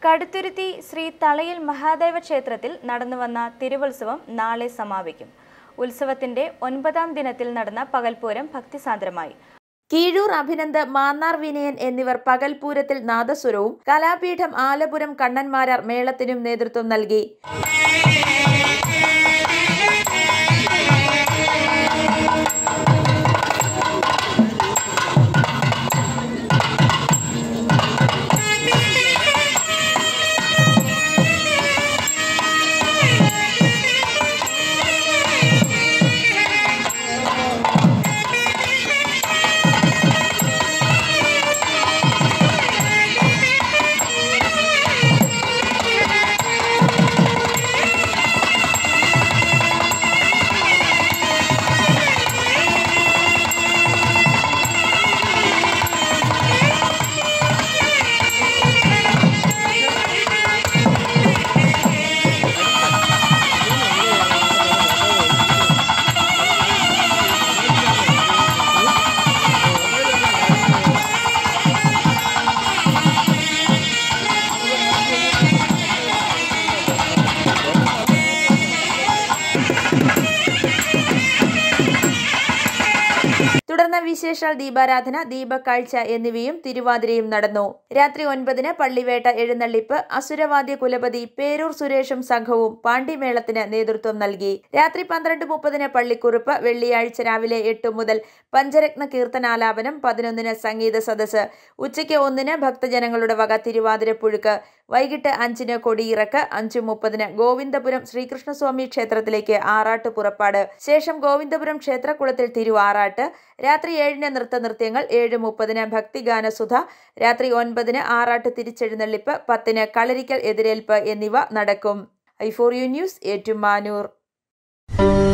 കടുത്തുരുത്തി ശ്രീ തളയിൽ മഹാദേവ ക്ഷേത്രത്തിൽ നടന്നുവന്ന തിരുവുത്സവം നാളെ സമാപിക്കും ഉത്സവത്തിന്റെ ഒൻപതാം ദിനത്തിൽ നടന്ന പകൽപൂരം ഭക്തിസാന്ദ്രമായി കീഴൂർ അഭിനന്ദ് മാന്നാർ വിനയൻ എന്നിവർ പകൽപൂരത്തിൽ നാദസ്വരവും കലാപീഠം ആലപുരം കണ്ണന്മാരാർ മേളത്തിനും നേതൃത്വം നൽകി തുടർന്ന് വിശേഷാൽ ദീപാരാധന ദീപക്കാഴ്ച എന്നിവയും തിരുവാതിരയും നടന്നു രാത്രി ഒൻപതിന് പള്ളിവേട്ട എഴുന്നള്ളിപ്പ് അസുരവാദ്യ കുലപതി പേരൂർ സുരേഷും സംഘവും പാണ്ടിമേളത്തിന് നേതൃത്വം നൽകി രാത്രി പന്ത്രണ്ട് മുപ്പതിന് പള്ളിക്കുറുപ്പ് വെള്ളിയാഴ്ച രാവിലെ എട്ട് മുതൽ പഞ്ചരത്ന കീർത്തനാലാപനം പതിനൊന്നിന് സംഗീത സദസ്സ് ഉച്ചയ്ക്ക് ഒന്നിന് ഭക്തജനങ്ങളുടെ വക തിരുവാതിര പുഴുക്ക് വൈകിട്ട് അഞ്ചിന് കൊടിയിറക്ക് അഞ്ചു മുപ്പതിന് ഗോവിന്ദപുരം ശ്രീകൃഷ്ണസ്വാമി ക്ഷേത്രത്തിലേക്ക് ആറാട്ട് പുറപ്പാട് ശേഷം ഗോവിന്ദപുരം ക്ഷേത്രക്കുളത്തിൽ തിരുവാറാട്ട് രാത്രി ഏഴിന് നൃത്തനൃത്യങ്ങൾ ഏഴ് മുപ്പതിന് ഭക്തിഗാനസുധ രാത്രി ഒൻപതിന് ആറാട്ട് തിരിച്ചെഴുന്നള്ളിപ്പ് പത്തിന് കളരിക്കൽ എതിരേൽപ്പ് എന്നിവ നടക്കും I for you news Ettumanoor